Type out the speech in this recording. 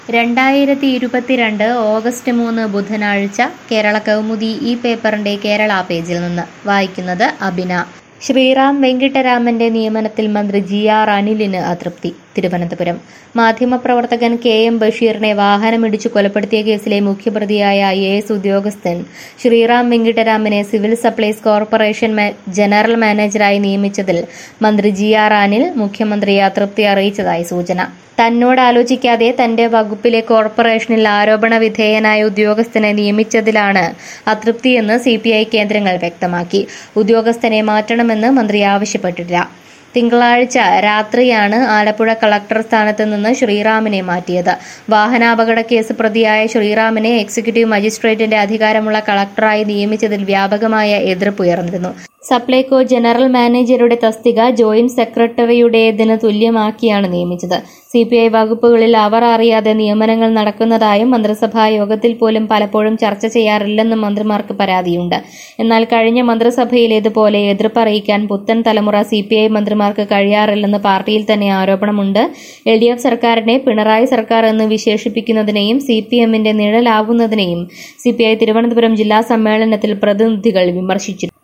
രണ്ടായിരത്തി ഇരുപത്തിരണ്ട് ഓഗസ്റ്റ് മൂന്ന് ബുധനാഴ്ച കേരള കൗമുദി ഈ പേപ്പറിന്റെ കേരള പേജിൽ നിന്ന് വായിക്കുന്നത് അബിന ശ്രീറാം വെങ്കിട്ടരാമന്റെ നിയമനത്തിൽ മന്ത്രി ജി ആർ അനിലിന് അതൃപ്തി തിരുവനന്തപുരം മാധ്യമപ്രവർത്തകൻ കെ എം ബഷീറിനെ വാഹനമിടിച്ചു കൊലപ്പെടുത്തിയ കേസിലെ മുഖ്യപ്രതിയായ ഐ എ എസ് ഉദ്യോഗസ്ഥൻ ശ്രീറാം വെങ്കിട്ടരാമനെ സിവിൽ സപ്ലൈസ് കോർപ്പറേഷൻ മാ- ജനറൽ മാനേജരായി നിയമിച്ചതിൽ മന്ത്രി ജി ആർ അനിൽ മുഖ്യമന്ത്രിയെ അതൃപ്തി അറിയിച്ചതായി സൂചന തന്നോട് ആലോചിക്കാതെ തന്റെ വകുപ്പിലെ കോർപ്പറേഷനിൽ ആരോപണ വിധേയനായ ഉദ്യോഗസ്ഥനെ നിയമിച്ചതിലാണ് അതൃപ്തിയെന്ന് സി പി ഐ കേന്ദ്രങ്ങൾ വ്യക്തമാക്കി ഉദ്യോഗസ്ഥനെ മാറ്റണമെന്ന് മന്ത്രി ആവശ്യപ്പെട്ടില്ല തിങ്കളാഴ്ച രാത്രിയാണ് ആലപ്പുഴ കളക്ടർ സ്ഥാനത്ത് നിന്ന് ശ്രീറാമിനെ മാറ്റിയത് വാഹനാപകട കേസ് പ്രതിയായ ശ്രീറാമിനെ എക്സിക്യൂട്ടീവ് മജിസ്ട്രേറ്റിന്റെ അധികാരമുള്ള കളക്ടറായി നിയമിച്ചതിൽ വ്യാപകമായ എതിർപ്പുയർന്നിരുന്നു സപ്ലൈകോ ജനറൽ മാനേജറുടെ തസ്തിക ജോയിന്റ് സെക്രട്ടറിയുടേതിന് തുല്യമാക്കിയാണ് നിയമിച്ചത് സി പി ഐ വകുപ്പുകളിൽ അവർ അറിയാതെ നിയമനങ്ങൾ നടക്കുന്നതായും മന്ത്രിസഭാ യോഗത്തിൽ പോലും പലപ്പോഴും ചർച്ച ചെയ്യാറില്ലെന്നും മന്ത്രിമാർക്ക് പരാതിയുണ്ട് എന്നാൽ കഴിഞ്ഞ മന്ത്രിസഭയിലേതുപോലെ എതിർപ്പറിയിക്കാൻ പുത്തൻ തലമുറ സി പി ഐ മന്ത്രിമാർക്ക് കഴിയാറില്ലെന്ന് പാർട്ടിയിൽ തന്നെ ആരോപണമുണ്ട് എൽ ഡി എഫ് സർക്കാരിനെ പിണറായി സർക്കാർ എന്ന് വിശേഷിപ്പിക്കുന്നതിനെയും സി പി എമ്മിന്റെ നിഴലാവുന്നതിനെയും സി പി ഐ തിരുവനന്തപുരം ജില്ലാ സമ്മേളനത്തിൽ പ്രതിനിധികൾ വിമർശിച്ചു